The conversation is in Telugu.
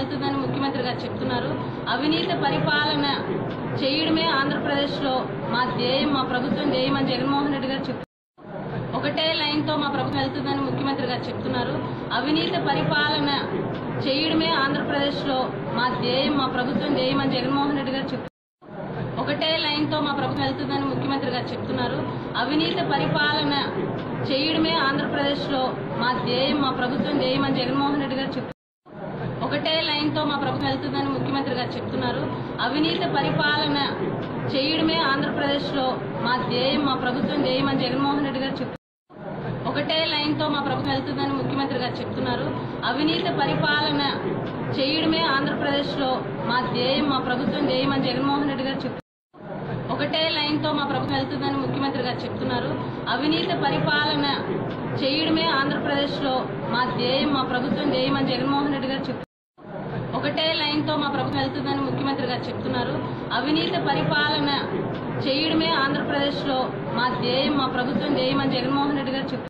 వెళ్తుందని ముఖ్యమంత్రి గారు చెప్తున్నారు అవినీతి పరిపాలన చేయడమే ఆంధ్రప్రదేశ్లో మా ధ్యేయం మా ప్రభుత్వం ధ్యేయం అని జగన్మోహన్ రెడ్డి గారు చెప్తున్నారు ఒకటే లైన్తో మా ప్రభుత్వం వెళ్తుందని ముఖ్యమంత్రి గారు చెప్తున్నారు అవినీతి పరిపాలన చేయడమే ఆంధ్రప్రదేశ్లో మా ధ్యేయం మా ప్రభుత్వం ధ్యేయం అని జగన్మోహన్ రెడ్డి గారు చెప్తున్నారు ఒకటే లైన్తో మా ప్రభుత్వం వెళ్తుందని ముఖ్యమంత్రి గారు చెప్తున్నారు అవినీతి పరిపాలన చేయడమే ఆంధ్రప్రదేశ్లో మా ధ్యేయం మా ప్రభుత్వం ధ్యేయం అని జగన్మోహన్ రెడ్డి గారు చెప్తున్నారు ఒకటే లైన్తో మా ప్రభుత్వం వెళ్తుందని ముఖ్యమంత్రి గారు చెప్తున్నారు అవినీతి పరిపాలన చేయడమే ఆంధ్రప్రదేశ్లో మా ధ్యేయం మా ప్రభుత్వం ధ్యేయం అని జగన్మోహన్ రెడ్డి గారు చెప్తున్నారు ఒకటే లైన్తో మా ప్రభుత్వం వెళ్తుందని ముఖ్యమంత్రి గారు చెప్తున్నారు అవినీతి పరిపాలన చేయడమే ఆంధ్రప్రదేశ్లో మా ధ్యేయం మా ప్రభుత్వం ధ్యేయం అని జగన్మోహన్ రెడ్డి గారు చెప్తున్నారు ఒకటే లైన్తో మా ప్రభుత్వం వెళ్తుందని ముఖ్యమంత్రి గారు చెప్తున్నారు అవినీతి పరిపాలన చేయడమే ఆంధ్రప్రదేశ్లో మా ధ్యేయం మా ప్రభుత్వం ధ్యేయం అని జగన్మోహన్ రెడ్డి గారు చెప్తున్నారు ఒకటే లైన్తో మా ప్రభుత్వం వెళ్తుందని ముఖ్యమంత్రి గారు చెప్తున్నారు అవినీతి పరిపాలన చేయడమే ఆంధ్రప్రదేశ్లో మా ధ్యేయం మా ప్రభుత్వం ధ్యేయం అని జగన్మోహన్ రెడ్డి గారు చెప్తున్నారు